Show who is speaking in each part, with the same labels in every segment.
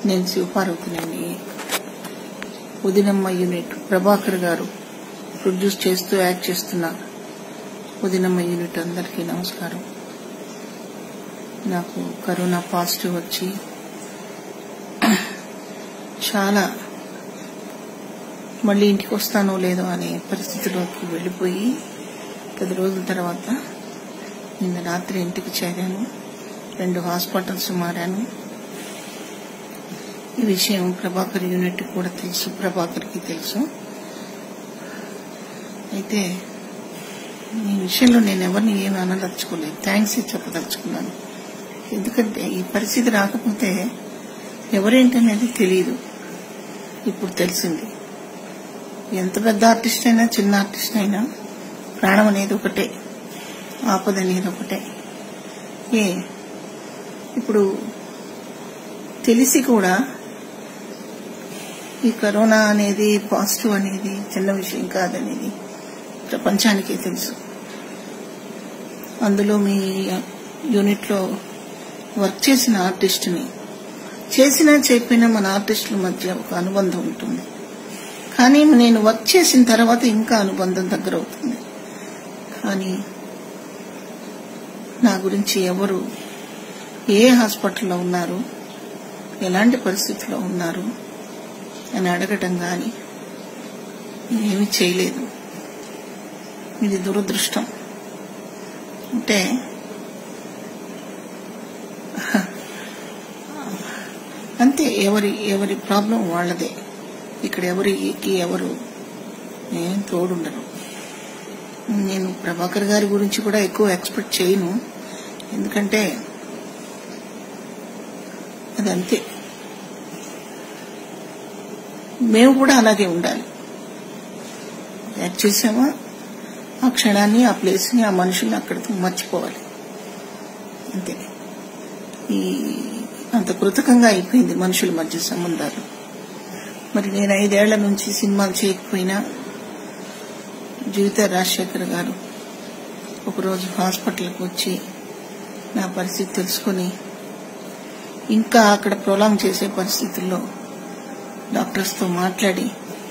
Speaker 1: నేను శివపార్వతినండి ఉదినమ్మ యూనిట్ ప్రభాకర్ గారు ప్రొడ్యూస్ చేస్తూ యాక్ట్ చేస్తున్న ఉదినమ్మ యూనిట్ అందరికీ నమస్కారం నాకు కరోనా పాజిటివ్ వచ్చి చాలా మళ్ళీ ఇంటికి వస్తానో లేదో అనే పరిస్థితిలోకి వెళ్ళిపోయి పది రోజుల తర్వాత నిన్న రాత్రి ఇంటికి చేరాను రెండు హాస్పిటల్స్ మారాను ఈ విషయం ప్రభాకర్ యూనిట్ కూడా తెలుసు ప్రభాకర్కి తెలుసు అయితే ఈ విషయంలో నేను ఎవరిని ఏమి అనదలుచుకోలేదు థ్యాంక్స్ చెప్పదలుచుకున్నాను ఎందుకంటే ఈ పరిస్థితి రాకపోతే ఎవరేంటనేది తెలియదు ఇప్పుడు తెలిసింది ఎంత పెద్ద ఆర్టిస్ట్ అయినా చిన్న ఆర్టిస్ట్ అయినా ప్రాణం అనేది ఒకటే ఆపద అనేది ఒకటే ఏ ఇప్పుడు తెలిసి కూడా ఈ కరోనా అనేది పాజిటివ్ అనేది చిన్న విషయం కాదనేది ప్రపంచానికే తెలుసు అందులో మీ యూనిట్లో వర్క్ చేసిన ఆర్టిస్ట్ని చేసినా చెప్పినా మన ఆర్టిస్టుల మధ్య ఒక అనుబంధం ఉంటుంది కానీ నేను వర్క్ చేసిన తర్వాత ఇంకా అనుబంధం దగ్గర అవుతుంది కానీ నా గురించి ఎవరు ఏ హాస్పిటల్లో ఉన్నారు ఎలాంటి పరిస్థితిలో ఉన్నారు అని అడగటం కానీ ఏమీ చేయలేదు ఇది దురదృష్టం అంటే అంతే ఎవరి ఎవరి ప్రాబ్లం వాళ్ళదే ఇక్కడ ఎవరికి ఎవరు ఏం తోడుండరు నేను ప్రభాకర్ గారి గురించి కూడా ఎక్కువ ఎక్స్పెక్ట్ చేయను ఎందుకంటే అది అంతే మేము కూడా అలాగే ఉండాలి యాక్ట్ చేసామా ఆ క్షణాన్ని ఆ ప్లేస్ని ఆ మనుషుల్ని అక్కడితో మర్చిపోవాలి అంతే ఈ అంత కృతకంగా అయిపోయింది మనుషుల మధ్య సంబంధాలు మరి నేను ఐదేళ్ల నుంచి సినిమాలు చేయకపోయినా జీవిత రాజశేఖర్ గారు ఒకరోజు హాస్పిటల్కి వచ్చి నా పరిస్థితి తెలుసుకుని ఇంకా అక్కడ ప్రొలాంగ్ చేసే పరిస్థితుల్లో డాక్టర్స్తో మాట్లాడి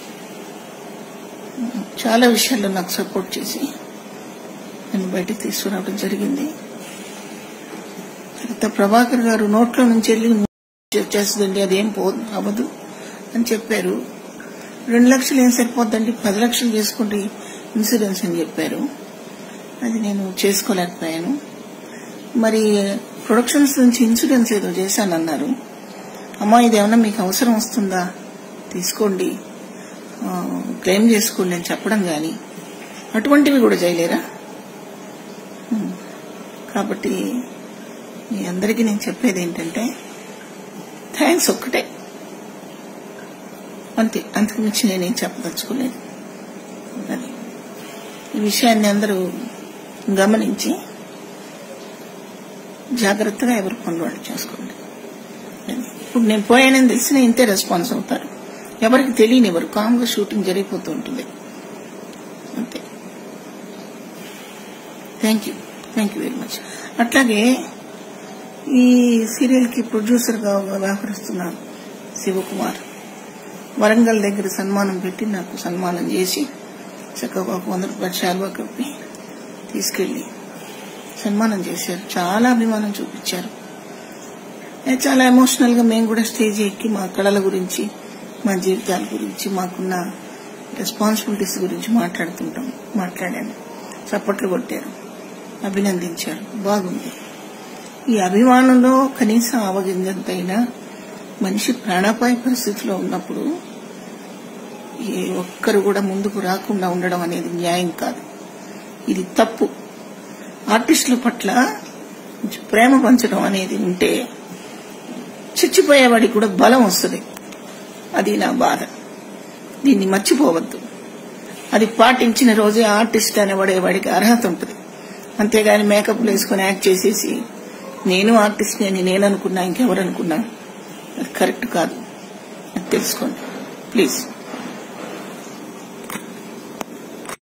Speaker 1: చాలా విషయాల్లో నాకు సపోర్ట్ చేసి నన్ను బయటకు తీసుకురావడం జరిగింది తర్వాత ప్రభాకర్ గారు నోట్లో నుంచి వెళ్ళి చేస్తుందండి అదేం పోదు అవ్వదు అని చెప్పారు రెండు లక్షలు ఏం సరిపోద్దండి పది లక్షలు చేసుకోండి ఇన్సూరెన్స్ అని చెప్పారు అది నేను చేసుకోలేకపోయాను మరి ప్రొడక్షన్స్ నుంచి ఇన్సూరెన్స్ ఏదో చేశానన్నారు అమ్మా ఇదేమన్నా మీకు అవసరం వస్తుందా తీసుకోండి క్లెయిమ్ చేసుకోండి అని చెప్పడం కానీ అటువంటివి కూడా చేయలేరా కాబట్టి మీ అందరికీ నేను చెప్పేది ఏంటంటే థ్యాంక్స్ ఒక్కటే అంతే అంతకు మించి నేనేం చెప్పదలుచుకోలేదు అది ఈ విషయాన్ని అందరూ గమనించి జాగ్రత్తగా ఎవరి పనులు వాళ్ళు చేసుకోండి ఇప్పుడు నేను పోయానని తెలిసిన ఇంతే రెస్పాన్స్ అవుతారు ఎవరికి తెలియనివ్వరు కామ్గా షూటింగ్ జరిగిపోతూ ఉంటుంది అంతే thank you thank you very much అట్లాగే ఈ సీరియల్కి ప్రొడ్యూసర్గా వ్యవహరిస్తున్న శివకుమార్ వరంగల్ దగ్గర సన్మానం పెట్టి నాకు సన్మానం చేసి చక్కగా ఒక వంద రూపాయల శాలువా కప్పి తీసుకెళ్లి సన్మానం చేశారు చాలా అభిమానం చూపించారు చాలా ఎమోషనల్ గా మేము కూడా స్టేజ్ ఎక్కి మా కళల గురించి మా జీవితాల గురించి మాకున్న రెస్పాన్సిబిలిటీస్ గురించి మాట్లాడుతుంటాం మాట్లాడాను చప్పట్లు కొట్టారు అభినందించారు బాగుంది ఈ అభిమానంలో కనీసం అవగింజంతైనా మనిషి ప్రాణాపాయ పరిస్థితిలో ఉన్నప్పుడు ఏ ఒక్కరు కూడా ముందుకు రాకుండా ఉండడం అనేది న్యాయం కాదు ఇది తప్పు ఆర్టిస్టుల పట్ల ప్రేమ పంచడం అనేది ఉంటే చచ్చిపోయేవాడికి కూడా బలం వస్తుంది అది నా బాధ దీన్ని మర్చిపోవద్దు అది పాటించిన రోజే ఆర్టిస్ట్ అనేవాడే వాడికి అర్హత ఉంటుంది అంతేగాని మేకప్ వేసుకుని యాక్ట్ చేసేసి నేను ఆర్టిస్ట్ అని నేను అనుకున్నా ఇంకెవరు అనుకున్నా అది కరెక్ట్ కాదు అది తెలుసుకోండి ప్లీజ్